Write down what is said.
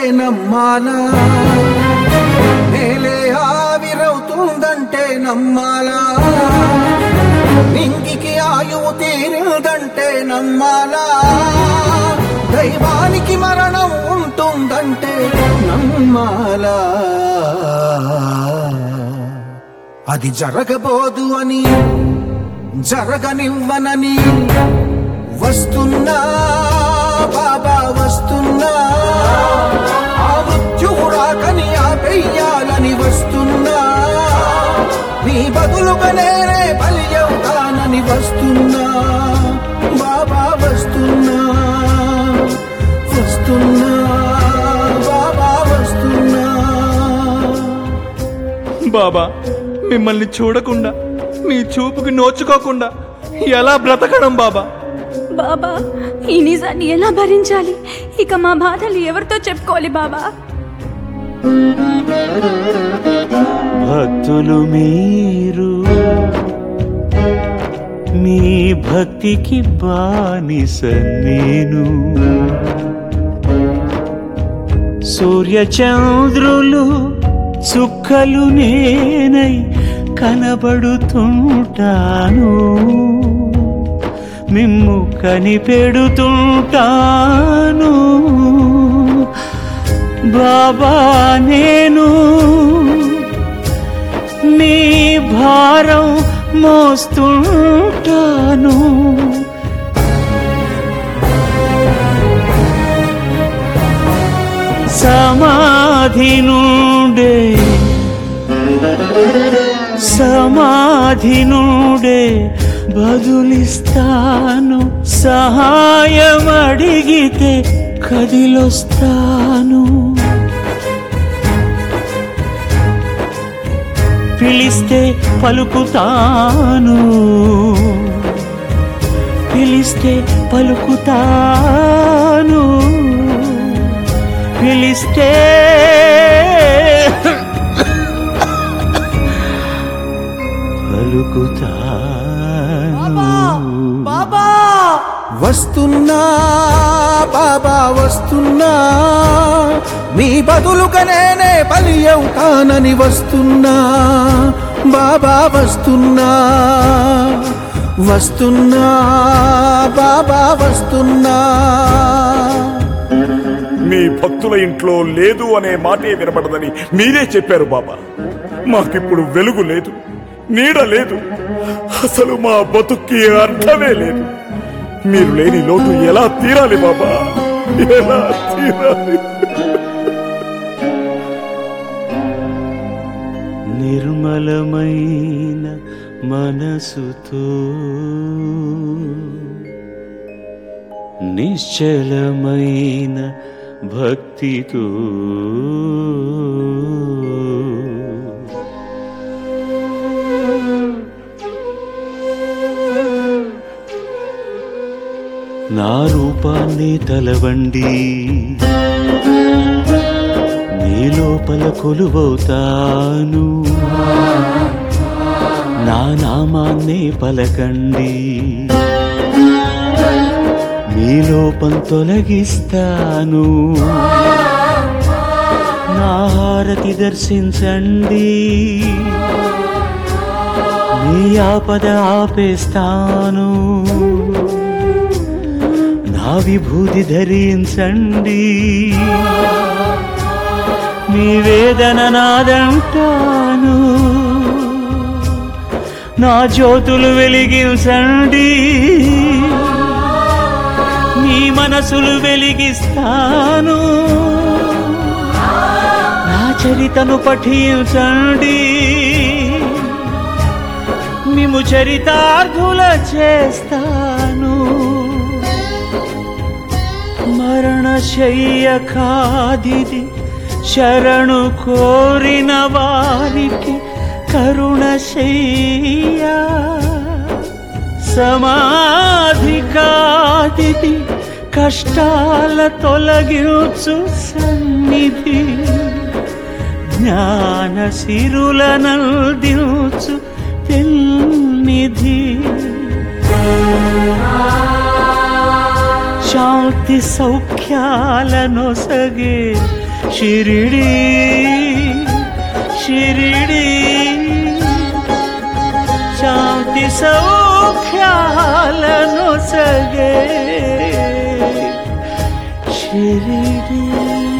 నమ్మాలా నేలే ఆవిరవుతుందంటే నమ్మాలా నింగికి ఆయువు తీరిందంటే నమ్మాలా దైవానికి మరణం ఉంటుందంటే నమ్మాలా అది జరగబోదు అని జరగనివ్వనని వస్తున్నా బాబా వస్తున్నా ఆ మృత్యువు రాకని ఆపేయాలని వస్తున్నా నీ బదులుగా నేనే బలి అవుతానని వస్తున్నా బాబా వస్తున్నా వస్తున్నా బాబా వస్తున్నా బాబా మిమ్మల్ని చూడకుండా మీ చూపుకి నోచుకోకుండా ఎలా బ్రతకడం బాబా బాబా ఈ నిజాన్ని ఎలా భరించాలి ఇక మా బాధలు ఎవరితో చెప్పుకోవాలి బాబా భక్తులు మీరు మీ భక్తికి బానిస నేను సూర్యచంద్రులు చుక్కలు నేనై కనబడుతుంటాను మిమ్ము కనిపెడుతుంటాను బాబా నేను మీ భారం మోస్తుంటాను సమాధి నుండే సమాధి నుండే బదులిస్తాను సహాయం అడిగితే కదిలొస్తాను పిలిస్తే పలుకుతాను పిలిస్తే పలుకుతాను పిలిస్తే పలుకుతాను వస్తున్నా బాబా వస్తున్నా నీ బదులుగా నేనే బలి అవుతానని వస్తున్నా బాబా వస్తున్నా వస్తున్నా బాబా వస్తున్నా మీ భక్తుల ఇంట్లో లేదు అనే మాటే వినపడదని మీరే చెప్పారు బాబా మాకిప్పుడు వెలుగు లేదు నీడ లేదు అసలు మా బతుక్కి అర్థమే లేదు మీరు లేని లోటు ఎలా తీరాలి బాబా ఎలా తీరాలి నిర్మలమైన మనసుతో నిశ్చలమైన భక్తితో నా రూపాన్ని తలవండి నీ లోపల కొలువవుతాను నా నామాన్నే పలకండి మీ లోపం తొలగిస్తాను నా హారతి దర్శించండి మీ ఆపద ఆపేస్తాను నా విభూతి ధరించండి మీ వేదన నాదంటాను నా జ్యోతులు వెలిగించండి మీ మనసులు వెలిగిస్తాను నా చరితను పఠించండి మిము చరితార్థుల చేస్తాను మరణశయ్య కాదిది శరణు కోరిన వారికి కరుణశయ్య సమాధి కాదిది కష్టాల తొలగించు సన్నిధి జ్ఞాన సిరులనందించు తెల్నిధి శాంతి సౌఖ్యాలను సగే షిరిడి షిరిడి శాంతి సౌఖ్యాలను సగే షిరిడి